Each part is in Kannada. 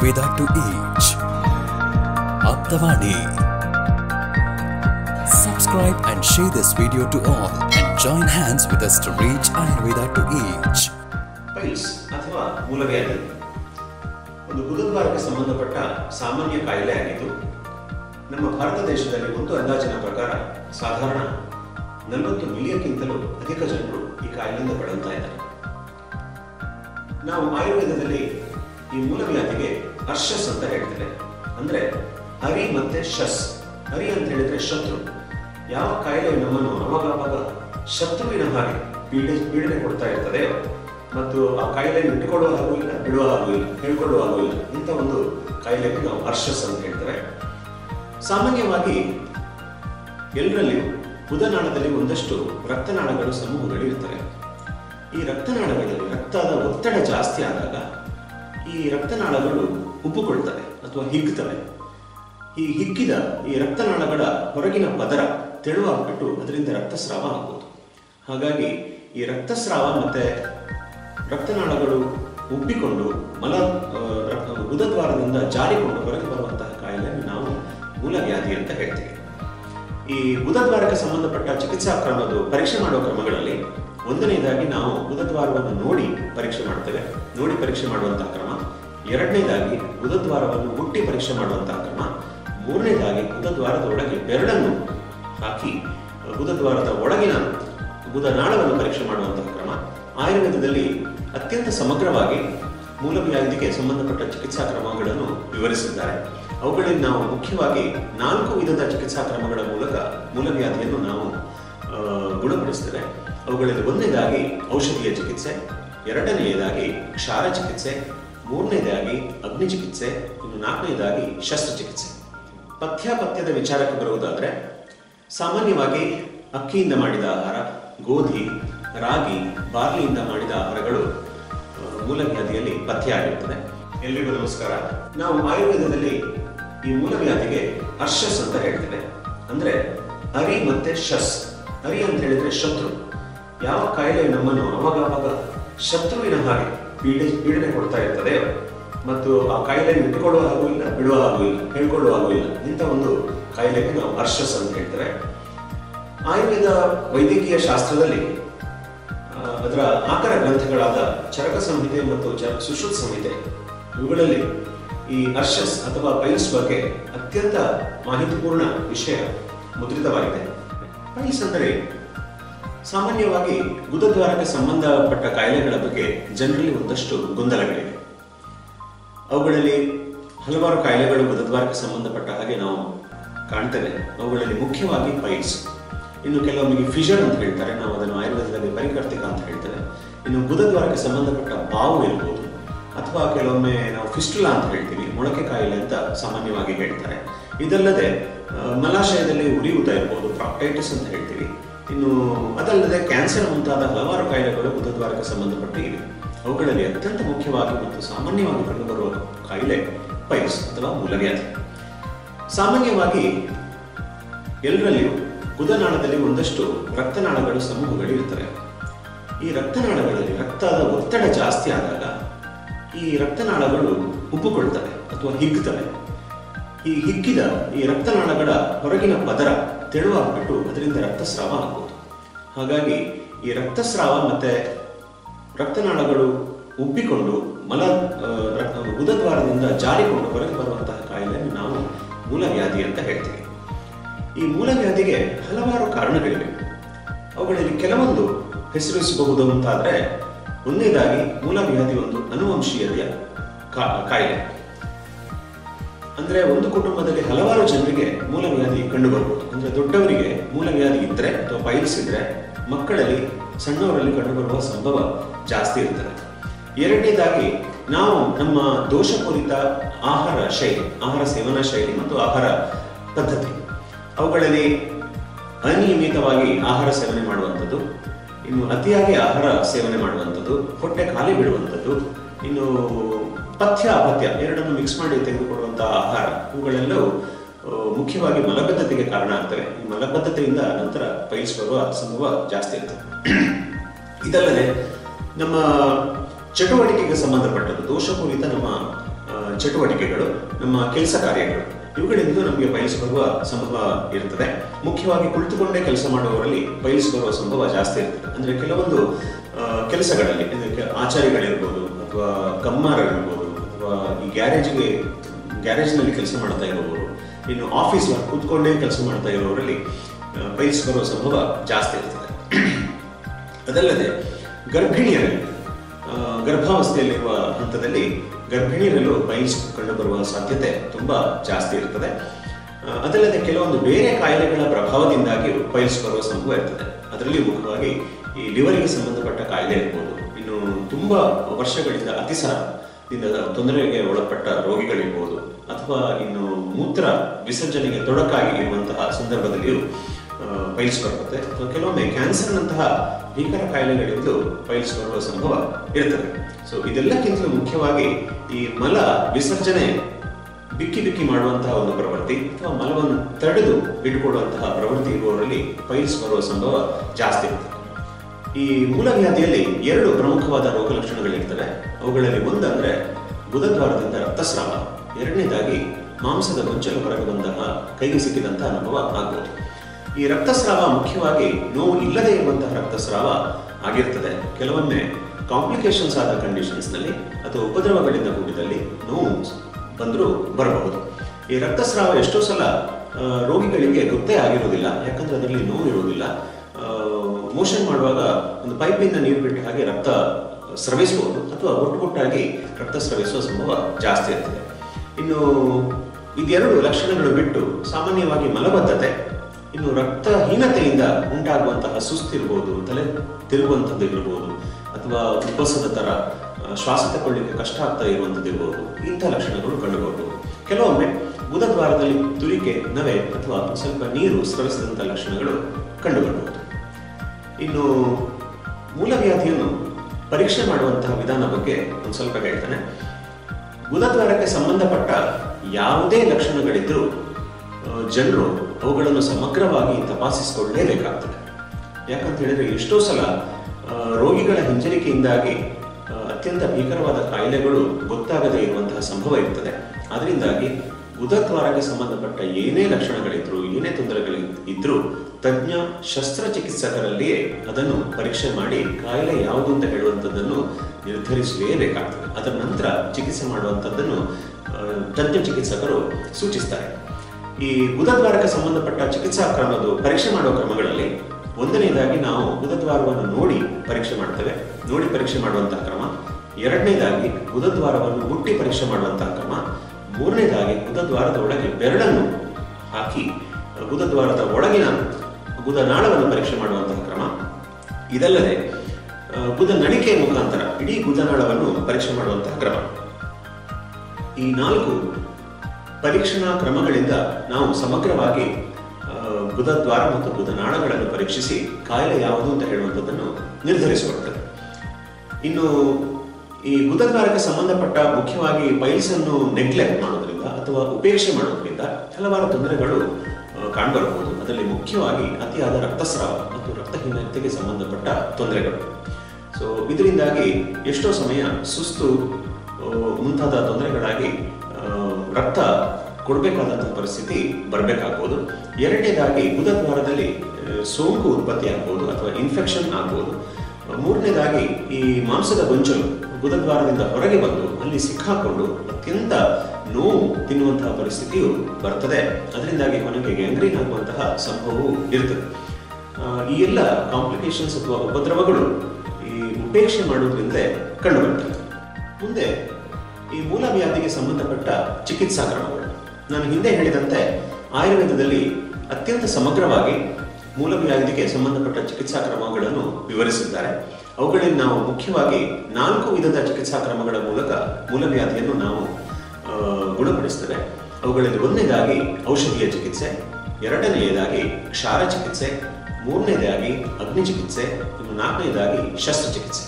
Ayurveda to each. Aptavani. Subscribe and share this video to all and join hands with us to reach Ayurveda to each. Piles ಅಥವಾ ಮೂಲವ್ಯಾಧಿ ಒಂದು ಗುರುದ್ವಾರಕ್ಕೆ ಸಂಬಂಧಪಟ್ಟ ಸಾಮಾನ್ಯ ಕಾಯಿಲೆ ಆಗಿದ್ದು ನಮ್ಮ ಭಾರತ ದೇಶದಲ್ಲಿ ಒಂದು ಅಂದಾಜಿನ ಪ್ರಕಾರ ಸಾಧಾರಣ ನಲವತ್ತು ಮಿಲಿಯನ್ಗಿಂತಲೂ ಅಧಿಕ ಜನರು ಈ ಕಾಯಿಲೆಯಿಂದ ಬಳಲ್ತಾ ಇದ್ದಾರೆ ನಾವು ಆಯುರ್ವೇದದಲ್ಲಿ ಈ ಮೂಲವ್ಯಾಧಿಗೆ ಅರ್ಷಸ್ ಅಂತ ಹೇಳ್ತೇವೆ ಅಂದ್ರೆ ಹರಿ ಮತ್ತೆ ಶಸ್ ಹರಿ ಅಂತ ಹೇಳಿದ್ರೆ ಶತ್ರು ಯಾವ ಕಾಯಿಲೆ ನಮ್ಮನ್ನು ಅವಾಗವಾಗ ಶತ್ರುವಿನ ಹಾಗೆ ಪೀಡೆ ಪೀಡನೆ ಕೊಡ್ತಾ ಇರ್ತದೆ ಮತ್ತು ಆ ಕಾಯಿಲೆ ಇಟ್ಟುಕೊಳ್ಳುವ ಹಾಗೂ ಇಲ್ಲ ಬಿಡುವ ಹಾಗೂ ಇಲ್ಲ ಹೇಳ್ಕೊಳ್ಳುವ ಹಾಗೂ ಇಲ್ಲ ಇಂಥ ಒಂದು ಕಾಯಿಲೆಗೆ ನಾವು ಅರ್ಷಸ್ ಅಂತ ಹೇಳ್ತೇವೆ ಸಾಮಾನ್ಯವಾಗಿ ಎಲ್ಲರಲ್ಲಿಯೂ ಬುಧನಾಳದಲ್ಲಿ ಒಂದಷ್ಟು ರಕ್ತನಾಳಗಳು ಸಮೂಹಗಳು ಇರ್ತವೆ ಈ ರಕ್ತನಾಳಗಳಲ್ಲಿ ರಕ್ತದ ಒತ್ತಡ ಜಾಸ್ತಿ ಆದಾಗ ಈ ರಕ್ತನಾಳಗಳು ಉಬ್ಬುಕೊಳ್ತವೆ ಅಥವಾ ಹಿಗ್ತವೆ ಈ ಹಿಗ್ಗಿದ ಈ ರಕ್ತನಾಳಗಳ ಹೊರಗಿನ ಪದರ ತೆಳುವಾಗ್ಬಿಟ್ಟು ಅದರಿಂದ ರಕ್ತಸ್ರಾವ ಆಗ್ಬೋದು ಹಾಗಾಗಿ ಈ ರಕ್ತಸ್ರಾವ ಮತ್ತೆ ರಕ್ತನಾಳಗಳು ಉಬ್ಬಿಕೊಂಡು ಮಲ ಆ, ರಕ್ತ- ಗುದದ್ವಾರದಿಂದ ಜಾರಿಕೊಂಡು ಹೊರಗೆ ಬರುವಂತಹ ಕಾಯಿಲೆಯನ್ನು ನಾವು ಮೂಲವ್ಯಾಧಿ ಅಂತ ಹೇಳ್ತೀವಿ ಈ ಗುದದ್ವಾರಕ್ಕೆ ಸಂಬಂಧಪಟ್ಟ ಚಿಕಿತ್ಸಾ ಕ್ರಮದ ಪರೀಕ್ಷೆ ಮಾಡುವ ಕ್ರಮಗಳಲ್ಲಿ ಒಂದನೇದಾಗಿ ನಾವು ಗುದದ್ವಾರವನ್ನು ನೋಡಿ ಪರೀಕ್ಷೆ ಮಾಡ್ತೇವೆ ನೋಡಿ ಪರೀಕ್ಷೆ ಮಾಡುವಂತಹ ಕ್ರಮ ಎರಡನೇದಾಗಿ ಗುದದ್ವಾರವನ್ನು ಮುಟ್ಟಿ ಪರೀಕ್ಷೆ ಮಾಡುವಂತಹ ಕ್ರಮ ಮೂರನೇದಾಗಿ ಗುದದ್ವಾರದ ಒಳಗೆ ಬೆರಳನ್ನು ಹಾಕಿ ಗುದದ್ವಾರದ ಒಳಗಿನ ಗುದನಾಳವನ್ನು ಪರೀಕ್ಷೆ ಮಾಡುವಂತಹ ಕ್ರಮ ಆಯುರ್ವೇದದಲ್ಲಿ ಅತ್ಯಂತ ಸಮಗ್ರವಾಗಿ ಮೂಲವ್ಯಾಧಿಗೆ ಸಂಬಂಧಪಟ್ಟ ಚಿಕಿತ್ಸಾ ಕ್ರಮಗಳನ್ನು ವಿವರಿಸಿದ್ದಾರೆ ಅವುಗಳಲ್ಲಿ ನಾವು ಮುಖ್ಯವಾಗಿ ನಾಲ್ಕು ವಿಧದ ಚಿಕಿತ್ಸಾ ಕ್ರಮಗಳ ಮೂಲಕ ಮೂಲವ್ಯಾಧಿಯನ್ನು ನಾವು ಆ, ಗುಣಪಡಿಸ್ತೇವೆ ಅವುಗಳಲ್ಲಿ ಒಂದನೇದಾಗಿ ಔಷಧೀಯ ಚಿಕಿತ್ಸೆ ಎರಡನೆಯದಾಗಿ ಕ್ಷಾರ ಚಿಕಿತ್ಸೆ ಮೂರನೇದಾಗಿ ಅಗ್ನಿ ಚಿಕಿತ್ಸೆ ಇನ್ನು ನಾಲ್ಕನೇದಾಗಿ ಶಸ್ತ್ರಚಿಕಿತ್ಸೆ ಪಥ್ಯಾಪಥ್ಯದ ವಿಚಾರಕ್ಕೆ ಬರುವುದಾದರೆ ಸಾಮಾನ್ಯವಾಗಿ ಅಕ್ಕಿಯಿಂದ ಮಾಡಿದ ಆಹಾರ ಗೋಧಿ ರಾಗಿ ಬಾರ್ಲಿಯಿಂದ ಮಾಡಿದ ಆಹಾರಗಳು ಆ, ಮೂಲವ್ಯಾಧಿಯಲ್ಲಿ ಪಥ್ಯ ಆಗಿರುತ್ತದೆ ಎಲ್ರಿಗೂ ನಮಸ್ಕಾರ ನಾವು ಆಯುರ್ವೇದದಲ್ಲಿ ಈ ಮೂಲವ್ಯಾಧಿಗೆ ಅರ್ಷಸ್ ಅಂತ ಹೇಳ್ತೇವೆ ಅಂದ್ರೆ ಹರಿ ಮತ್ತೆ ಶಸ್ ಹರಿ ಅಂತ ಹೇಳಿದ್ರೆ ಶತ್ರು ಯಾವ ಕಾಯಿಲೆ ನಮ್ಮನ್ನು ಅವಾಗವಾಗ ಶತ್ರುವಿನ ಹಾಗೆ ಪೀಡೆ ಪೀಡನೆ ಕೊಡ್ತಾ ಇರ್ತದೆ ಮತ್ತು ಆ ಕಾಯಿಲೆ ಇಟ್ಟುಕೊಳ್ಳುವ ಹಾಗೂ ಇಲ್ಲ ಬಿಡುವ ಹಾಗೂ ಇಲ್ಲ ಹೇಳ್ಕೊಳ್ಳುವ ಹಾಗೂ ಇಲ್ಲ ಇಂಥ ಒಂದು ಕಾಯಿಲೆಗೆ ನಾವು ಅರ್ಷಸ್ ಅಂತ ಹೇಳ್ತೇವೆ ಆಯುರ್ವೇದ ವೈದ್ಯಕೀಯ ಶಾಸ್ತ್ರದಲ್ಲಿ ಆ, ಅದರ ಆಕರ ಗ್ರಂಥಗಳಾದ ಚರಕ ಸಂಹಿತೆ ಮತ್ತು ಚ- ಸುಶ್ರುತ್ ಸಂಹಿತೆ ಇವುಗಳಲ್ಲಿ ಈ ಅರ್ಷಸ್ ಅಥವಾ ಪೈಲ್ಸ್ ಬಗ್ಗೆ ಅತ್ಯಂತ ಮಾಹಿತಿಪೂರ್ಣ ವಿಷಯ ಮುದ್ರಿತವಾಗಿದೆ ಪೈಲ್ಸ್ ಅಂದರೆ ಸಾಮಾನ್ಯವಾಗಿ ಗುದದ್ವಾರಕ್ಕೆ ಸಂಬಂಧಪಟ್ಟ ಕಾಯಿಲೆಗಳ ಬಗ್ಗೆ ಜನರಲ್ಲಿ ಒಂದಷ್ಟು ಗೊಂದಲಗಳಿವೆ ಅವುಗಳಲ್ಲಿ ಹಲವಾರು ಕಾಯಿಲೆಗಳು ಗುದದ್ವಾರಕ್ಕೆ ಸಂಬಂಧಪಟ್ಟ ಹಾಗೆ ನಾವು ಕಾಣ್ತೇವೆ ಅವುಗಳಲ್ಲಿ ಮುಖ್ಯವಾಗಿ ಪೈಲ್ಸ್ ಇನ್ನು ಕೆಲವೊಮ್ಮೆ ಫಿಷರ್ ಅಂತ ಹೇಳ್ತಾರೆ ನಾವು ಅದನ್ನು ಆಯುರ್ವೇದದಲ್ಲಿ ಪರಿಕರ್ತಿಕ ಅಂತ ಹೇಳ್ತೇವೆ ಇನ್ನು ಗುದದ್ವಾರಕ್ಕೆ ಸಂಬಂಧಪಟ್ಟ ಬಾವು ಇರ್ಬೋದು ಅಥವಾ ಕೆಲವೊಮ್ಮೆ ನಾವು ಫಿಸ್ಟುಲಾ ಅಂತ ಹೇಳ್ತೀವಿ ಮೊಳಕೆ ಕಾಯಿಲೆ ಅಂತ ಸಾಮಾನ್ಯವಾಗಿ ಹೇಳ್ತಾರೆ ಇದಲ್ಲದೆ ಆ, ಮಲಾಶಯದಲ್ಲಿ ಉರಿಯೂತ ಇರ್ಬೋದು ಪ್ರಾಕ್ಟೈಟಿಸ್ ಅಂತ ಹೇಳ್ತೀವಿ ಇನ್ನು ಅದಲ್ಲದೆ ಕ್ಯಾನ್ಸರ್ ಮುಂತಾದ ಹಲವಾರು ಕಾಯಿಲೆಗಳು ಗುದದ್ವಾರಕ್ಕೆ ಸಂಬಂಧಪಟ್ಟು ಇವೆ ಅವುಗಳಲ್ಲಿ ಅತ್ಯಂತ ಮುಖ್ಯವಾಗಿ ಮತ್ತು ಸಾಮಾನ್ಯವಾಗಿ ಕಂಡುಬರುವ ಕಾಯಿಲೆ ಪೈಲ್ಸ್ ಅಥವಾ ಮೂಲವ್ಯಾಧಿ ಸಾಮಾನ್ಯವಾಗಿ ಎಲ್ಲರಲ್ಲಿಯೂ ಗುದನಾಳದಲ್ಲಿ ಒಂದಷ್ಟು ರಕ್ತನಾಳಗಳು ಸಮೂಹಗಳು ಇರ್ತವೆ ಈ ರಕ್ತನಾಳಗಳಲ್ಲಿ ರಕ್ತದ ಒತ್ತಡ ಜಾಸ್ತಿ ಆದಾಗ ಈ ರಕ್ತನಾಳಗಳು ಉಬ್ಬುಕೊಳ್ತವೆ ಅಥವಾ ಹಿಗ್ತವೆ ಈ ಹಿಗ್ಗಿದ ಈ ರಕ್ತನಾಳಗಳ ಹೊರಗಿನ ಪದರ ತೆಳುವಾಗ್ಬಿಟ್ಟು ಅದರಿಂದ ರಕ್ತಸ್ರಾವ ಆಗ್ಬೋದು ಹಾಗಾಗಿ ಈ ರಕ್ತಸ್ರಾವ ಮತ್ತೆ ರಕ್ತನಾಳಗಳು ಉಬ್ಬಿಕೊಂಡು ಮಲ ಆ, ರಕ್ತ ಗುದದ್ವಾರದಿಂದ ಜಾರಿಕೊಂಡು ಹೊರಗೆ ಬರುವಂತಹ ಕಾಯಿಲೆಯನ್ನು ನಾವು ಮೂಲವ್ಯಾಧಿ ಅಂತ ಹೇಳ್ತೀವಿ ಈ ಮೂಲವ್ಯಾಧಿಗೆ ಹಲವಾರು ಕಾರಣಗಳಿವೆ ಅವುಗಳಲ್ಲಿ ಕೆಲವೊಂದು ಹೆಸರಿಸಬಹುದು ಅಂತಾದ್ರೆ ಒಂದನೇದಾಗಿ ಮೂಲವ್ಯಾಧಿ ಒಂದು ಅನುವಂಶೀಯತೆಯ ಕಾ- ಕಾಯಿಲೆ ಅಂದ್ರೆ ಒಂದು ಕುಟುಂಬದಲ್ಲಿ ಹಲವಾರು ಜನರಿಗೆ ಮೂಲವ್ಯಾಧಿ ಕಂಡು ಬರಬಹುದು ಅಂದ್ರೆ ದೊಡ್ಡವರಿಗೆ ಮೂಲವ್ಯಾಧಿ ಇದ್ರೆ ಅಥವಾ ಪೈಲ್ಸ್ ಇದ್ರೆ ಮಕ್ಕಳಲ್ಲಿ ಸಣ್ಣವರಲ್ಲಿ ಕಂಡುಬರುವ ಸಂಭವ ಜಾಸ್ತಿ ಇರ್ತದೆ ಎರಡನೇದಾಗಿ ನಾವು ನಮ್ಮ ದೋಷಪೂರಿತ ಆಹಾರ ಶೈಲಿ ಆಹಾರ ಸೇವನಾ ಶೈಲಿ ಮತ್ತು ಆಹಾರ ಪದ್ಧತಿ ಅವುಗಳಲ್ಲಿ ಅನಿಯಮಿತವಾಗಿ ಆಹಾರ ಸೇವನೆ ಮಾಡುವಂಥದ್ದು ಇನ್ನು ಅತಿಯಾಗಿ ಆಹಾರ ಸೇವನೆ ಮಾಡುವಂಥದ್ದು ಹೊಟ್ಟೆ ಖಾಲಿ ಬಿಡುವಂಥದ್ದು ಇನ್ನು ಪಥ್ಯ ಅಪಥ್ಯ ಎರಡನ್ನು ಮಿಕ್ಸ್ ಮಾಡಿ ತೆಗೆದುಕೊಳ್ಳುವಂತಹ ಆಹಾರ ಇವುಗಳೆಲ್ಲವೂ ಆ, ಮುಖ್ಯವಾಗಿ ಮಲಬದ್ಧತೆಗೆ ಕಾರಣ ಆಗ್ತವೆ ಈ ಮಲಬದ್ಧತೆಯಿಂದ ನಂತರ ಪೈಲ್ಸ್ ಬರುವ ಸಂಭವ ಜಾಸ್ತಿ ಇರ್ತದೆ ಇದಲ್ಲದೆ ನಮ್ಮ ಚಟುವಟಿಕೆಗೆ ಸಂಬಂಧಪಟ್ಟದ್ದು ದೋಷಪೂರಿತ ನಮ್ಮ ಆ, ಚಟುವಟಿಕೆಗಳು ನಮ್ಮ ಕೆಲಸ ಕಾರ್ಯಗಳು ಇವುಗಳಿಂದ ನಮಗೆ ಪೈಲ್ಸ್ ಬರುವ ಸಂಭವ ಇರ್ತದೆ ಮುಖ್ಯವಾಗಿ ಕುಳಿತುಕೊಂಡೇ ಕೆಲಸ ಮಾಡುವವರಲ್ಲಿ ಪೈಲ್ಸ್ ಬರುವ ಸಂಭವ ಜಾಸ್ತಿ ಇರ್ತದೆ ಅಂದ್ರೆ ಕೆಲವೊಂದು ಆ, ಕೆಲಸಗಳಲ್ಲಿ ಇದಕ್ಕೆ ಆಚಾರಿಗಳಿರ್ಬೋದು ಅಥವಾ ಕಮ್ಮಾರರಿರ್ಬೋದು ಅಥವಾ ಈ ಗ್ಯಾರೇಜ್ಗೆ ಗ್ಯಾರೇಜ್ನಲ್ಲಿ ಕೆಲಸ ಮಾಡ್ತಾ ಇರುವವರು ಇನ್ನು ಆಫೀಸ್ ವರ್ಕ್ ಕೂತ್ಕೊಂಡೇ ಕೆಲಸ ಮಾಡ್ತಾ ಇರುವವರಲ್ಲಿ ಪೈಲ್ಸ್ ಬರುವ ಸಂಭವ ಜಾಸ್ತಿ ಇರ್ತದೆ ಅದಲ್ಲದೆ ಗರ್ಭಿಣಿಯರಲ್ಲಿ ಆ, ಗರ್ಭಾವಸ್ಥೆಯಲ್ಲಿರುವ ಹಂತದಲ್ಲಿ ಗರ್ಭಿಣಿಯರಲ್ಲೂ ಪೈಲ್ಸ್ ಕಂಡುಬರುವ ಸಾಧ್ಯತೆ ತುಂಬಾ ಜಾಸ್ತಿ ಇರ್ತದೆ ಆ, ಅದಲ್ಲದೆ ಕೆಲವೊಂದು ಬೇರೆ ಕಾಯಿಲೆಗಳ ಪ್ರಭಾವದಿಂದಾಗಿ ಪೈಲ್ಸ್ ಬರುವ ಸಂಭವ ಇರ್ತದೆ ಅದರಲ್ಲಿ ಮುಖ್ಯವಾಗಿ ಈ ಲಿವರಿಗೆ ಸಂಬಂಧಪಟ್ಟ ಕಾಯಿಲೆ ಇರ್ಬೋದು ಇನ್ನು ತುಂಬಾ ವರ್ಷಗಳಿಂದ ಅತಿಸಾರದಿಂದ ತೊಂದರೆಗೆ ಒಳಪಟ್ಟ ರೋಗಿಗಳಿರ್ಬೋದು ಅಥವಾ ಇನ್ನು ಮೂತ್ರ ವಿಸರ್ಜನೆಗೆ ತೊಡಕಾಗಿ ಇರುವಂತಹ ಸಂದರ್ಭದಲ್ಲಿಯೂ ಪೈಲ್ಸ್ ಬರುತ್ತೆ ಅಥವಾ ಕೆಲವೊಮ್ಮೆ ಕ್ಯಾನ್ಸರ್ನಂತಹ ಭೀಕರ ಕಾಯಿಲೆಗಳಿಂದಲೂ ಪೈಲ್ಸ್ ಬರುವ ಸಂಭವ ಇರ್ತದೆ ಸೊ ಇದೆಲ್ಲಕ್ಕಿಂತಲೂ ಮುಖ್ಯವಾಗಿ ಈ ಮಲ ವಿಸರ್ಜನೆ ಬಿಕ್ಕಿ ಬಿಕ್ಕಿ ಮಾಡುವಂತಹ ಒಂದು ಪ್ರವೃತ್ತಿ ಅಥವಾ ಮಲವನ್ನು ತಡೆದು ಇಟ್ಟುಕೊಳ್ಳುವಂತಹ ಪ್ರವೃತ್ತಿ ಇರುವವರಲ್ಲಿ ಪೈಲ್ಸ್ ಬರುವ ಸಂಭವ ಜಾಸ್ತಿ ಇರ್ತದೆ ಈ ಮೂಲವ್ಯಾಧಿಯಲ್ಲಿ ಎರಡು ಪ್ರಮುಖವಾದ ರೋಗ ಲಕ್ಷಣಗಳಿರ್ತವೆ ಅವುಗಳಲ್ಲಿ ಒಂದಂದ್ರೆ ಬುಧದ್ವಾರದಿಂದ ರಕ್ತಸ್ರಾವ ಎರಡನೇದಾಗಿ ಮಾಂಸದ ಗೊಂಚಲು ಹೊರಗೆ ಬಂದಾಗ ಕೈಗೆ ಸಿಕ್ಕಿದಂತಹ ಅನುಭವ ಆಗ್ಬೋದು ಈ ರಕ್ತಸ್ರಾವ ಮುಖ್ಯವಾಗಿ ನೋವು ಇಲ್ಲದೆ ಇರುವಂತಹ ರಕ್ತಸ್ರಾವ ಆಗಿರ್ತದೆ ಕೆಲವೊಮ್ಮೆ ಕಾಂಪ್ಲಿಕೇಶನ್ಸ್ ಆದ ಕಂಡೀಷನ್ಸ್ ನಲ್ಲಿ ಅಥವಾ ಉಪದ್ರವಗಳಿಂದ ಕೂಡಿದಲ್ಲಿ ನೋವು ಬಂದರೂ ಬರಬಹುದು ಈ ರಕ್ತಸ್ರಾವ ಎಷ್ಟೋ ಸಲ ಆ, ರೋಗಿಗಳಿಗೆ ಗೊತ್ತೇ ಆಗಿರುವುದಿಲ್ಲ ಯಾಕಂದ್ರೆ ಅದರಲ್ಲಿ ನೋವು ಇರುವುದಿಲ್ಲ ಮೋಷನ್ ಮಾಡುವಾಗ ಒಂದು ಪೈಪಿಂದ ನೀರು ಬಿಟ್ಟ ಹಾಗೆ ರಕ್ತ ಸ್ರವಿಸಬಹುದು ಅಥವಾ ಒಟ್ಟುಗುಟ್ಟಾಗಿ ರಕ್ತ ಸ್ರವಿಸುವ ಸಂಭವ ಜಾಸ್ತಿ ಇರ್ತದೆ ಇನ್ನು ಇದೆರಡು ಲಕ್ಷಣಗಳು ಬಿಟ್ಟು ಸಾಮಾನ್ಯವಾಗಿ ಮಲಬದ್ಧತೆ ಇನ್ನು ರಕ್ತಹೀನತೆಯಿಂದ ಉಂಟಾಗುವಂತಹ ಸುಸ್ತಿರ್ಬೋದು ತಲೆ ತಿರುಗುವಂಥದ್ದು ಇರ್ಬೋದು ಅಥವಾ ಉಪಸದ ತರ ಆ, ಶ್ವಾಸ ತಗೊಳ್ಳಿಕ್ಕೆ ಕಷ್ಟ ಆಗ್ತಾ ಇರುವಂಥದ್ದು ಇರ್ಬೋದು ಇಂಥ ಲಕ್ಷಣಗಳು ಕಂಡುಬರಬಹುದು ಕೆಲವೊಮ್ಮೆ ಬುಧದ್ವಾರದಲ್ಲಿ ತುರಿಕೆ ನವೆ ಅಥವಾ ಸ್ವಲ್ಪ ನೀರು ಸ್ರವಿಸಿದಂಥ ಲಕ್ಷಣಗಳು ಕಂಡುಬರಬಹುದು ಇನ್ನು ಮೂಲವ್ಯಾಧಿಯನ್ನು ಪರೀಕ್ಷೆ ಮಾಡುವಂತಹ ವಿಧಾನ ಬಗ್ಗೆ ಒಂದು ಸ್ವಲ್ಪ ಹೇಳ್ತಾನೆ ಬುಧದ್ವಾರಕ್ಕೆ ಸಂಬಂಧಪಟ್ಟ ಯಾವುದೇ ಲಕ್ಷಣಗಳಿದ್ರೂ ಆ, ಜನರು ಅವುಗಳನ್ನು ಸಮಗ್ರವಾಗಿ ತಪಾಸಿಸಿಕೊಳ್ಳಲೇಬೇಕಾಗ್ತದೆ ಯಾಕಂತ ಹೇಳಿದ್ರೆ ಎಷ್ಟೋ ಸಲ ಆ, ರೋಗಿಗಳ ಹಿಂಜರಿಕೆಯಿಂದಾಗಿ ಆ, ಅತ್ಯಂತ ಭೀಕರವಾದ ಕಾಯಿಲೆಗಳು ಗೊತ್ತಾಗದೇ ಇರುವಂತಹ ಸಂಭವ ಇರ್ತದೆ ಅದರಿಂದಾಗಿ ಬುಧದ್ವಾರಕ್ಕೆ ಸಂಬಂಧಪಟ್ಟ ಏನೇ ಲಕ್ಷಣಗಳಿದ್ರು ಏನೇ ತೊಂದರೆಗಳು ಇದ್ರೂ ತಜ್ಞ ಶಸ್ತ್ರಚಿಕಿತ್ಸಕರಲ್ಲಿಯೇ ಅದನ್ನು ಪರೀಕ್ಷೆ ಮಾಡಿ ಕಾಯಿಲೆ ಯಾವುದು ಅಂತ ಹೇಳುವಂಥದ್ದನ್ನು ನಿರ್ಧರಿಸಲೇಬೇಕಾಗ್ತದೆ ಅದರ ನಂತರ ಚಿಕಿತ್ಸೆ ಮಾಡುವಂಥದ್ದನ್ನು ಆ, ತಜ್ಞ ಚಿಕಿತ್ಸಕರು ಸೂಚಿಸ್ತಾರೆ ಈ ಬುಧದ್ವಾರಕ್ಕೆ ಸಂಬಂಧಪಟ್ಟ ಚಿಕಿತ್ಸಾ ಕ್ರಮದ ಪರೀಕ್ಷೆ ಮಾಡುವ ಕ್ರಮಗಳಲ್ಲಿ ಒಂದನೇದಾಗಿ ನಾವು ಬುಧದ್ವಾರವನ್ನು ನೋಡಿ ಪರೀಕ್ಷೆ ಮಾಡ್ತೇವೆ ನೋಡಿ ಪರೀಕ್ಷೆ ಮಾಡುವಂತಹ ಕ್ರಮ ಎರಡನೇದಾಗಿ ಬುಧದ್ವಾರವನ್ನು ಮುಟ್ಟಿ ಪರೀಕ್ಷೆ ಮಾಡುವಂತಹ ಕ್ರಮ ಮೂರನೇದಾಗಿ ಬುಧದ್ವಾರದ ಒಳಗೆ ಬೆರಳನ್ನು ಹಾಕಿ ಬುಧದ್ವಾರದ ಒಳಗಿನ ಬುಧನಾಳವನ್ನು ಪರೀಕ್ಷೆ ಮಾಡುವಂತಹ ಕ್ರಮ ಇದಲ್ಲದೆ ಆ, ಬುಧ ನಳಿಕೆಯ ಮುಖಾಂತರ ಇಡೀ ಬುಧನಾಳವನ್ನು ಪರೀಕ್ಷೆ ಮಾಡುವಂತಹ ಕ್ರಮ ಈ ನಾಲ್ಕು ಪರೀಕ್ಷಣಾ ಕ್ರಮಗಳಿಂದ ನಾವು ಸಮಗ್ರವಾಗಿ ಆ, ಬುಧದ್ವಾರ ಮತ್ತು ಬುಧನಾಳಗಳನ್ನು ಪರೀಕ್ಷಿಸಿ ಕಾಯಿಲೆ ಯಾವುದು ಅಂತ ಹೇಳುವಂಥದ್ದನ್ನು ನಿರ್ಧರಿಸಿಕೊಳ್ತದೆ ಇನ್ನು ಈ ಬುಧದ್ವಾರಕ್ಕೆ ಸಂಬಂಧಪಟ್ಟ ಮುಖ್ಯವಾಗಿ ಪೈಲ್ಸ್ ಅನ್ನು ನೆಗ್ಲೆಕ್ಟ್ ಮಾಡೋದ್ರಿಂದ ಅಥವಾ ಉಪೇಕ್ಷೆ ಮಾಡೋದ್ರಿಂದ ಹಲವಾರು ತೊಂದರೆಗಳು ಆ, ಕಾಣ್ಬರಬಹುದು ಅದರಲ್ಲಿ ಮುಖ್ಯವಾಗಿ ಅತಿಯಾದ ರಕ್ತಸ್ರಾವ ಮತ್ತು ರಕ್ತಹೀನತೆಗೆ ಸಂಬಂಧಪಟ್ಟ ತೊಂದರೆಗಳು ಸೊ ಇದರಿಂದಾಗಿ ಎಷ್ಟೋ ಸಮಯ ಸುಸ್ತು ಆ, ಮುಂತಾದ ತೊಂದರೆಗಳಾಗಿ ಆ, ರಕ್ತ ಕೊಡಬೇಕಾದಂತಹ ಪರಿಸ್ಥಿತಿ ಬರಬೇಕಾಗ್ಬೋದು ಎರಡನೇದಾಗಿ ಬುಧದ್ವಾರದಲ್ಲಿ ಆ, ಸೋಂಕು ಉತ್ಪತ್ತಿ ಆಗ್ಬೋದು ಅಥವಾ ಇನ್ಫೆಕ್ಷನ್ ಆಗ್ಬೋದು ಮೂರನೇದಾಗಿ ಈ ಮಾಂಸದ ಗೊಂಚಲು ಬುಧದ್ವಾರದಿಂದ ಹೊರಗೆ ಬಂದು ಅಲ್ಲಿ ಸಿಕ್ಕಾಕೊಂಡು ಅತ್ಯಂತ ನೋವು ತಿನ್ನುವಂತಹ ಪರಿಸ್ಥಿತಿಯು ಬರ್ತದೆ ಅದರಿಂದಾಗಿ ಕೊನೆಗೆ ಗ್ಯಾಂಗ್ರೀನ್ ಆಗುವಂತಹ ಸಂಭವವು ಇರ್ತದೆ ಆ, ಈ ಎಲ್ಲ ಕಾಂಪ್ಲಿಕೇಶನ್ಸ್ ಅಥವಾ ಉಪದ್ರವಗಳು ಈ ಉಪೇಕ್ಷೆ ಮಾಡುವುದರಿಂದ ಕಂಡುಬರ್ತದೆ ಮುಂದೆ ಈ ಮೂಲವ್ಯಾಧಿಗೆ ಸಂಬಂಧಪಟ್ಟ ಚಿಕಿತ್ಸಾ ಕ್ರಮಗಳು ನಾನು ಹಿಂದೆ ಹೇಳಿದಂತೆ ಆಯುರ್ವೇದದಲ್ಲಿ ಅತ್ಯಂತ ಸಮಗ್ರವಾಗಿ ಮೂಲವ್ಯಾಧಿಗೆ ಸಂಬಂಧಪಟ್ಟ ಚಿಕಿತ್ಸಾ ಕ್ರಮಗಳನ್ನು ವಿವರಿಸಿದ್ದಾರೆ ಅವುಗಳಲ್ಲಿ ನಾವು ಮುಖ್ಯವಾಗಿ ನಾಲ್ಕು ವಿಧದ ಚಿಕಿತ್ಸಾ ಕ್ರಮಗಳ ಮೂಲಕ ಮೂಲವ್ಯಾಧಿಯನ್ನು ನಾವು ಆ, ಗುಣಪಡಿಸ್ತೇವೆ ಅವುಗಳಲ್ಲಿ ಒಂದನೇದಾಗಿ ಔಷಧೀಯ ಚಿಕಿತ್ಸೆ ಎರಡನೆಯದಾಗಿ ಕ್ಷಾರ ಚಿಕಿತ್ಸೆ ಮೂರನೇದಾಗಿ ಅಗ್ನಿ ಚಿಕಿತ್ಸೆ ಇನ್ನು ನಾಲ್ಕನೇದಾಗಿ ಶಸ್ತ್ರಚಿಕಿತ್ಸೆ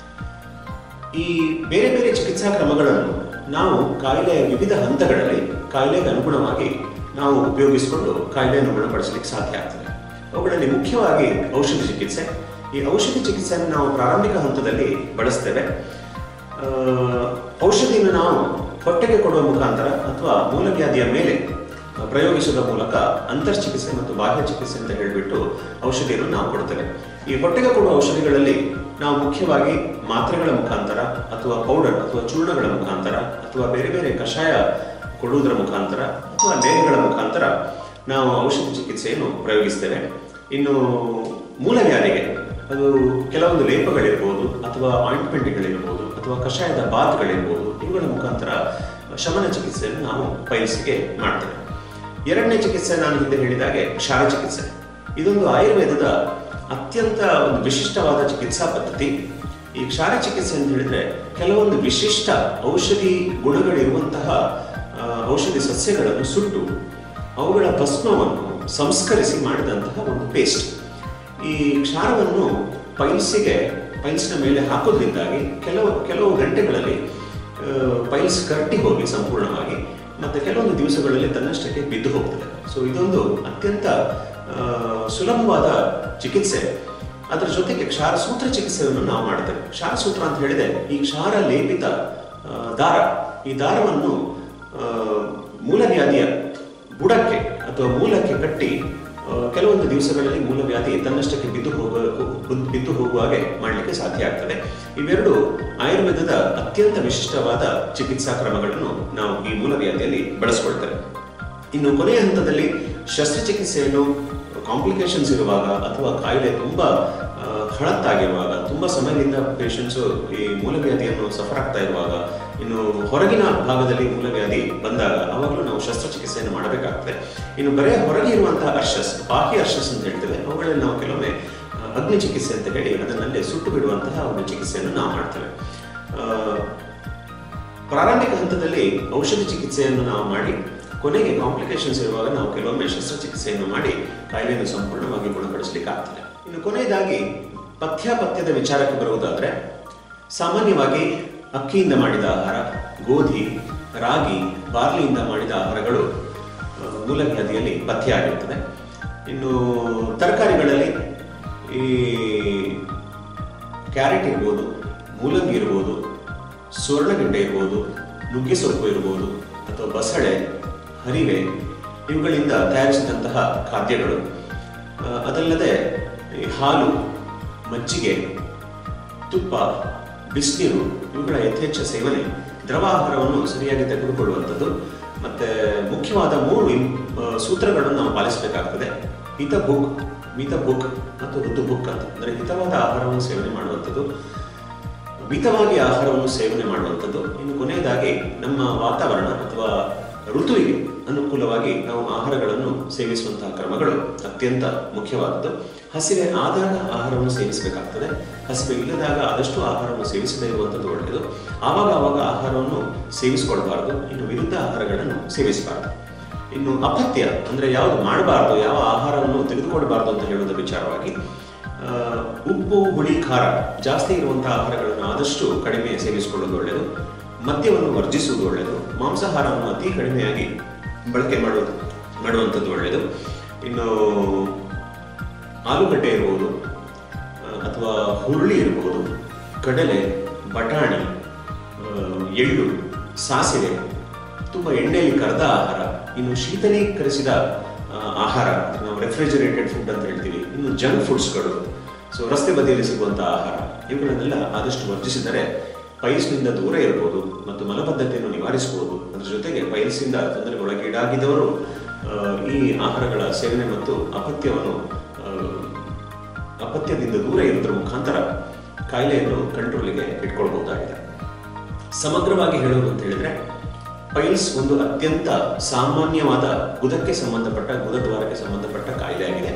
ಈ ಬೇರೆ ಬೇರೆ ಚಿಕಿತ್ಸಾ ಕ್ರಮಗಳನ್ನು ನಾವು ಕಾಯಿಲೆಯ ವಿವಿಧ ಹಂತಗಳಲ್ಲಿ ಕಾಯಿಲೆಗೆ ಅನುಗುಣವಾಗಿ ನಾವು ಉಪಯೋಗಿಸಿಕೊಂಡು ಕಾಯಿಲೆಯನ್ನು ಗುಣಪಡಿಸಲಿಕ್ಕೆ ಸಾಧ್ಯ ಆಗ್ತದೆ ಅವುಗಳಲ್ಲಿ ಮುಖ್ಯವಾಗಿ ಔಷಧಿ ಚಿಕಿತ್ಸೆ ಈ ಔಷಧಿ ಚಿಕಿತ್ಸೆಯನ್ನು ನಾವು ಪ್ರಾರಂಭಿಕ ಹಂತದಲ್ಲಿ ಬಳಸ್ತೇವೆ ಆ, ಔಷಧಿಯನ್ನು ನಾವು ಹೊಟ್ಟೆಗೆ ಕೊಡುವ ಮುಖಾಂತರ ಅಥವಾ ಮೂಲವ್ಯಾಧಿಯ ಮೇಲೆ ಪ್ರಯೋಗಿಸುವ ಮೂಲಕ ಅಂತರ್ಚಿಕಿತ್ಸೆ ಮತ್ತು ಬಾಹ್ಯ ಚಿಕಿತ್ಸೆ ಅಂತ ಹೇಳಿಬಿಟ್ಟು ಔಷಧಿಯನ್ನು ನಾವು ಕೊಡ್ತೇವೆ ಈ ಹೊಟ್ಟೆಗೆ ಕೊಡುವ ಔಷಧಿಗಳಲ್ಲಿ ನಾವು ಮುಖ್ಯವಾಗಿ ಮಾತ್ರೆಗಳ ಮುಖಾಂತರ ಅಥವಾ ಪೌಡರ್ ಅಥವಾ ಚೂರ್ಣಗಳ ಮುಖಾಂತರ ಅಥವಾ ಬೇರೆ ಬೇರೆ ಕಷಾಯ ಕೊಡುವುದರ ಮುಖಾಂತರ ಅಥವಾ ಲೇಹಗಳ ಮುಖಾಂತರ ನಾವು ಔಷಧಿ ಚಿಕಿತ್ಸೆಯನ್ನು ಪ್ರಯೋಗಿಸ್ತೇವೆ ಇನ್ನು ಮೂಲವ್ಯಾಧಿಗೆ ಅದು ಕೆಲವೊಂದು ಲೇಪಗಳಿರ್ಬೋದು ಅಥವಾ ಆಯಿಂಟ್ಮೆಂಟ್ಗಳಿರ್ಬೋದು ಅಥವಾ ಕಷಾಯದ ಬಾತ್ಗಳಿರ್ಬೋದು ಇವುಗಳ ಮುಖಾಂತರ ಶಮನ ಚಿಕಿತ್ಸೆಯನ್ನು ನಾವು ಪೈಲ್ಸ್ಗೆ ಮಾಡ್ತೇವೆ ಎರಡನೇ ಚಿಕಿತ್ಸೆ ನಾನು ಹಿಂದೆ ಹೇಳಿದಾಗೆ ಕ್ಷಾರ ಚಿಕಿತ್ಸೆ ಇದೊಂದು ಆಯುರ್ವೇದದ ಅತ್ಯಂತ ಒಂದು ವಿಶಿಷ್ಟವಾದ ಚಿಕಿತ್ಸಾ ಪದ್ಧತಿ ಈ ಕ್ಷಾರ ಚಿಕಿತ್ಸೆ ಅಂತ ಹೇಳಿದ್ರೆ ಕೆಲವೊಂದು ವಿಶಿಷ್ಟ ಔಷಧಿ ಗುಣಗಳಿರುವಂತಹ ಆ, ಔಷಧಿ ಸಸ್ಯಗಳನ್ನು ಸುಟ್ಟು ಅವುಗಳ ಭಸ್ಮವನ್ನು ಸಂಸ್ಕರಿಸಿ ಮಾಡಿದಂತಹ ಒಂದು ಪೇಸ್ಟ್ ಈ ಕ್ಷಾರವನ್ನು ಪೈಲ್ಸಿಗೆ ಪೈಲ್ಸ್ನ ಮೇಲೆ ಹಾಕೋದ್ರಿಂದಾಗಿ ಕೆಲವು ಕೆಲವು ಗಂಟೆಗಳಲ್ಲಿ ಆ, ಪೈಲ್ಸ್ ಕಟ್ಟಿ ಹೋಗಿ ಸಂಪೂರ್ಣವಾಗಿ ಮತ್ತೆ ಕೆಲವೊಂದು ದಿವಸಗಳಲ್ಲಿ ತನ್ನಷ್ಟಕ್ಕೆ ಬಿದ್ದು ಹೋಗ್ತದೆ ಸೊ ಇದೊಂದು ಅತ್ಯಂತ ಆ, ಸುಲಭವಾದ ಚಿಕಿತ್ಸೆ ಅದರ ಜೊತೆಗೆ ಕ್ಷಾರ ಸೂತ್ರ ಚಿಕಿತ್ಸೆಯನ್ನು ನಾವು ಮಾಡ್ತೇವೆ ಕ್ಷಾರ ಸೂತ್ರ ಅಂತ ಹೇಳಿದೆ ಈ ಕ್ಷಾರ ಲೇಪಿತ ಆ, ದಾರ ಈ ದಾರವನ್ನು ಆ, ಮೂಲವ್ಯಾಧಿಯ ಬುಡಕ್ಕೆ ಅಥವಾ ಮೂಲಕ್ಕೆ ಕಟ್ಟಿ ಆ, ಕೆಲವೊಂದು ದಿವಸಗಳಲ್ಲಿ ಮೂಲವ್ಯಾಧಿ ತನ್ನಷ್ಟಕ್ಕೆ ಬಿದ್ದು ಹೋಗುವ ಬು- ಬಿದ್ದು ಹೋಗುವ ಹಾಗೆ ಮಾಡಲಿಕ್ಕೆ ಸಾಧ್ಯ ಆಗ್ತದೆ ಇವೆರಡು ಆಯುರ್ವೇದದ ಅತ್ಯಂತ ವಿಶಿಷ್ಟವಾದ ಚಿಕಿತ್ಸಾ ಕ್ರಮಗಳನ್ನು ನಾವು ಈ ಮೂಲವ್ಯಾಧಿಯಲ್ಲಿ ಬಳಸ್ಕೊಳ್ತೇವೆ ಇನ್ನು ಕೊನೆಯ ಹಂತದಲ್ಲಿ ಶಸ್ತ್ರಚಿಕಿತ್ಸೆಯನ್ನು ಕಾಂಪ್ಲಿಕೇಶನ್ಸ್ ಇರುವಾಗ ಅಥವಾ ಕಾಯಿಲೆ ತುಂಬಾ ಆ, ಹಳತ್ತಾಗಿರುವಾಗ ತುಂಬಾ ಸಮಯದಿಂದ ಪೇಷಂಟ್ಸು ಈ ಮೂಲವ್ಯಾಧಿಯನ್ನು ಸಫರ್ ಆಗ್ತಾ ಇರುವಾಗ ಇನ್ನು ಹೊರಗಿನ ಭಾಗದಲ್ಲಿ ಮೂಲವ್ಯಾಧಿ ಬಂದಾಗ ಅವಾಗಲೂ ನಾವು ಶಸ್ತ್ರಚಿಕಿತ್ಸೆಯನ್ನು ಮಾಡಬೇಕಾಗ್ತದೆ ಇನ್ನು ಬರೇ ಹೊರಗೆ ಇರುವಂತಹ ಅರ್ಷಸ್ ಬಾಹ್ಯ ಅರ್ಷಸ್ ಅಂತ ಹೇಳ್ತೇವೆ ಅವುಗಳಲ್ಲಿ ನಾವು ಕೆಲವೊಮ್ಮೆ ಆ, ಅಗ್ನಿ ಚಿಕಿತ್ಸೆ ಅಂತ ಹೇಳಿ ಅದನ್ನಲ್ಲೇ ಸುಟ್ಟು ಬಿಡುವಂತಹ ಒಂದು ಚಿಕಿತ್ಸೆಯನ್ನು ನಾವು ಮಾಡ್ತೇವೆ ಆ, ಪ್ರಾರಂಭಿಕ ಹಂತದಲ್ಲಿ ಔಷಧಿ ಚಿಕಿತ್ಸೆಯನ್ನು ನಾವು ಮಾಡಿ ಕೊನೆಗೆ ಕಾಂಪ್ಲಿಕೇಶನ್ಸ್ ಇರುವಾಗ ನಾವು ಕೆಲವೊಮ್ಮೆ ಶಸ್ತ್ರಚಿಕಿತ್ಸೆಯನ್ನು ಮಾಡಿ ಕಾಯಿಲೆಯನ್ನು ಸಂಪೂರ್ಣವಾಗಿ ಗುಣಪಡಿಸಲಿಕ್ಕೆ ಆಗ್ತದೆ ಇನ್ನು ಕೊನೆಯದಾಗಿ ಪಥ್ಯಾಪಥ್ಯದ ವಿಚಾರಕ್ಕೆ ಬರುವುದಾದ್ರೆ ಸಾಮಾನ್ಯವಾಗಿ ಅಕ್ಕಿಯಿಂದ ಮಾಡಿದ ಆಹಾರ ಗೋಧಿ ರಾಗಿ ಬಾರ್ಲಿಯಿಂದ ಮಾಡಿದ ಆಹಾರಗಳು ಆ, ಮೂಲವ್ಯಾಧಿಯಲ್ಲಿ ಪಥ್ಯ ಆಗಿರ್ತದೆ ಇನ್ನು ತರಕಾರಿಗಳಲ್ಲಿ ಈ ಕ್ಯಾರೆಟ್ ಇರ್ಬೋದು ಮೂಲಂಗಿ ಇರ್ಬೋದು ಸುವರ್ಣಗೆಡ್ಡೆ ಇರ್ಬೋದು ನುಗ್ಗೆ ಸೊಪ್ಪು ಇರ್ಬೋದು ಅಥವಾ ಬಸಳೆ ಹರಿವೆ ಇವುಗಳಿಂದ ತಯಾರಿಸಿದಂತಹ ಖಾದ್ಯಗಳು ಆ, ಅದಲ್ಲದೆ ಈ ಹಾಲು ಮಜ್ಜಿಗೆ ತುಪ್ಪ ಬಿಸಿನೀರು ಇವುಗಳ ಯಥೇಚ್ಛ ಸೇವನೆ ದ್ರವ ಆಹಾರವನ್ನು ಸರಿಯಾಗಿ ತೆಗೆದುಕೊಳ್ಳುವಂಥದ್ದು ಮತ್ತೆ ಮುಖ್ಯವಾದ ಮೂರು ಇಂ- ಆ, ಸೂತ್ರಗಳನ್ನು ನಾವು ಪಾಲಿಸಬೇಕಾಗ್ತದೆ ಹಿತ ಬುಕ್ ಮಿತ ಬುಕ್ ಮತ್ತು ಋತು ಬುಕ್ ಅಂತ ಅಂದರೆ ಹಿತವಾದ ಆಹಾರವನ್ನು ಸೇವನೆ ಮಾಡುವಂಥದ್ದು ಮಿತವಾಗಿ ಆಹಾರವನ್ನು ಸೇವನೆ ಮಾಡುವಂಥದ್ದು ಇನ್ನು ಕೊನೆಯದಾಗಿ ನಮ್ಮ ವಾತಾವರಣ ಅಥವಾ ಋತುವಿಗೆ ಅನುಕೂಲವಾಗಿ ನಾವು ಆಹಾರಗಳನ್ನು ಸೇವಿಸುವಂತಹ ಕ್ರಮಗಳು ಅತ್ಯಂತ ಮುಖ್ಯವಾದದ್ದು ಹಸಿವೆ ಆದಾಗ ಆಹಾರವನ್ನು ಸೇವಿಸಬೇಕಾಗ್ತದೆ ಹಸಿವೆ ಇಲ್ಲದಾಗ ಆದಷ್ಟು ಆಹಾರವನ್ನು ಸೇವಿಸದೇ ಇರುವಂಥದ್ದು ಒಳ್ಳೆಯದು ಆವಾಗ ಆವಾಗ ಆಹಾರವನ್ನು ಸೇವಿಸಿಕೊಳ್ಬಾರ್ದು ಇನ್ನು ವಿರುದ್ಧ ಆಹಾರಗಳನ್ನು ಸೇವಿಸಬಾರ್ದು ಇನ್ನು ಅಪಥ್ಯ ಅಂದ್ರೆ ಯಾವುದು ಮಾಡಬಾರ್ದು ಯಾವ ಆಹಾರವನ್ನು ತೆಗೆದುಕೊಳ್ಬಾರ್ದು ಅಂತ ಹೇಳುವುದರ ವಿಚಾರವಾಗಿ ಆ, ಉಪ್ಪು ಹುಳಿ ಖಾರ ಜಾಸ್ತಿ ಇರುವಂತಹ ಆಹಾರಗಳನ್ನು ಆದಷ್ಟು ಕಡಿಮೆ ಸೇವಿಸಿಕೊಳ್ಳೋದು ಒಳ್ಳೆಯದು ಮದ್ಯವನ್ನು ವರ್ಜಿಸುವುದು ಒಳ್ಳೆಯದು ಮಾಂಸಾಹಾರವನ್ನು ಅತಿ ಕಡಿಮೆಯಾಗಿ ಬಳಕೆ ಮಾಡುವುದು ಮಾಡುವಂಥದ್ದು ಒಳ್ಳೆಯದು ಇನ್ನು ಆಲೂಗಡ್ಡೆ ಇರ್ಬೋದು ಆ, ಅಥವಾ ಹುರುಳಿ ಇರ್ಬೋದು ಕಡಲೆ ಬಟಾಣಿ ಆ, ಎಳ್ಳು ಸಾಸಿವೆ ತುಂಬ ಎಣ್ಣೆಯಲ್ಲಿ ಕರೆದ ಆಹಾರ ಇನ್ನು ಶೀತಲೀಕರಿಸಿದ ಆ, ಆಹಾರ ಅದನ್ನ ನಾವು ರೆಫ್ರಿಜರೇಟೆಡ್ ಫುಡ್ ಅಂತ ಹೇಳ್ತೀವಿ ಇನ್ನು ಜಂಕ್ ಫುಡ್ಸ್ಗಳು ಸೊ ರಸ್ತೆ ಬದಿಯಲ್ಲಿ ಸಿಗುವಂಥ ಆಹಾರ ಇವುಗಳನ್ನೆಲ್ಲ ಆದಷ್ಟು ವರ್ಜಿಸಿದರೆ ಪೈಲ್ಸ್ನಿಂದ ದೂರ ಇರಬಹುದು ಮತ್ತು ಮಲಬದ್ಧತೆಯನ್ನು ನಿವಾರಿಸಬಹುದು ಅದರ ಜೊತೆಗೆ ಪೈಲ್ಸಿಂದ ತೊಂದರೆಗೊಳಗೀಡಾಗಿದ್ದವರು ಆ, ಈ ಆಹಾರಗಳ ಸೇವನೆ ಮತ್ತು ಅಪತ್ಯವನ್ನು ಆ, ಅಪತ್ಯದಿಂದ ದೂರ ಇರೋದ್ರ ಮುಖಾಂತರ ಕಾಯಿಲೆಯನ್ನು ಕಂಟ್ರೋಲಿಗೆ ಇಟ್ಕೊಳ್ಬಹುದಾಗಿದೆ ಸಮಗ್ರವಾಗಿ ಹೇಳೋದು ಅಂತ ಹೇಳಿದ್ರೆ ಪೈಲ್ಸ್ ಒಂದು ಅತ್ಯಂತ ಸಾಮಾನ್ಯವಾದ ಗುದಕ್ಕೆ ಸಂಬಂಧಪಟ್ಟ ಗುದದ್ವಾರಕ್ಕೆ ಸಂಬಂಧಪಟ್ಟ ಕಾಯಿಲೆ ಆಗಿದೆ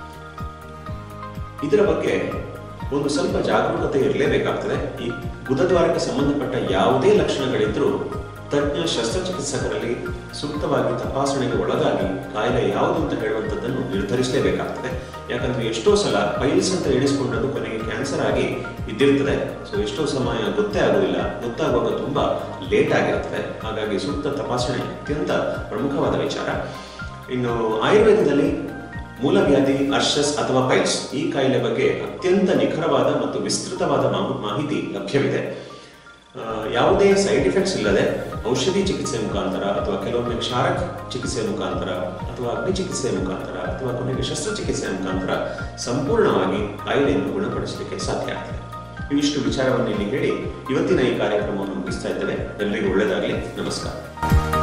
ಇದರ ಬಗ್ಗೆ ಒಂದು ಸ್ವಲ್ಪ ಜಾಗರೂಕತೆ ಇರಲೇಬೇಕಾಗ್ತದೆ ಈ ಗುದದ್ವಾರಕ್ಕೆ ಸಂಬಂಧಪಟ್ಟ ಯಾವುದೇ ಲಕ್ಷಣಗಳಿದ್ರೂ ತಜ್ಞ ಶಸ್ತ್ರಚಿಕಿತ್ಸಕರಲ್ಲಿ ಸೂಕ್ತವಾಗಿ ತಪಾಸಣೆಗೆ ಒಳಗಾಗಿ ಕಾಯಿಲೆ ಯಾವುದು ಅಂತ ಹೇಳುವಂಥದ್ದನ್ನು ನಿರ್ಧರಿಸಲೇಬೇಕಾಗ್ತದೆ ಯಾಕಂದ್ರೆ ಎಷ್ಟೋ ಸಲ ಪೈಲ್ಸ್ ಅಂತ ಎಣಿಸ್ಕೊಂಡದ್ದು ಕೊನೆಗೆ ಕ್ಯಾನ್ಸರ್ ಆಗಿ ಇದ್ದಿರ್ತದೆ ಸೊ ಎಷ್ಟೋ ಸಮಯ ಗೊತ್ತೇ ಆಗುವುದಿಲ್ಲ ಗೊತ್ತಾಗುವಾಗ ತುಂಬಾ ಲೇಟ್ ಆಗಿರ್ತದೆ ಹಾಗಾಗಿ ಸೂಕ್ತ ತಪಾಸಣೆ ಅತ್ಯಂತ ಪ್ರಮುಖವಾದ ವಿಚಾರ ಇನ್ನು ಆಯುರ್ವೇದದಲ್ಲಿ ಮೂಲವ್ಯಾಧಿ ಅರ್ಷಸ್ ಅಥವಾ ಪೈಲ್ಸ್ ಈ ಕಾಯಿಲೆ ಬಗ್ಗೆ ಅತ್ಯಂತ ನಿಖರವಾದ ಮತ್ತು ವಿಸ್ತೃತವಾದ ಮಾ- ಮಾಹಿತಿ ಲಭ್ಯವಿದೆ ಆ, ಯಾವುದೇ ಸೈಡ್ ಎಫೆಕ್ಟ್ಸ್ ಇಲ್ಲದೆ ಔಷಧಿ ಚಿಕಿತ್ಸೆ ಮುಖಾಂತರ ಅಥವಾ ಕೆಲವೊಮ್ಮೆ ಕ್ಷಾರಕ ಚಿಕಿತ್ಸೆ ಮುಖಾಂತರ ಅಥವಾ ಅಗ್ನಿ ಚಿಕಿತ್ಸೆ ಮುಖಾಂತರ ಅಥವಾ ಕೊನೆಗೆ ಶಸ್ತ್ರಚಿಕಿತ್ಸೆ ಮುಖಾಂತರ ಸಂಪೂರ್ಣವಾಗಿ ಕಾಯಿಲೆಯನ್ನು ಗುಣಪಡಿಸಲಿಕ್ಕೆ ಸಾಧ್ಯ ಆಗ್ತದೆ ಇವಿಷ್ಟು ವಿಚಾರವನ್ನು ಇಲ್ಲಿ ಹೇಳಿ ಇವತ್ತಿನ ಈ ಕಾರ್ಯಕ್ರಮವನ್ನು ಮುಗಿಸ್ತಾ ಇದ್ದೇವೆ ಎಲ್ಲರಿಗೂ ಒಳ್ಳೆಯದಾಗಲಿ ನಮಸ್ಕಾರ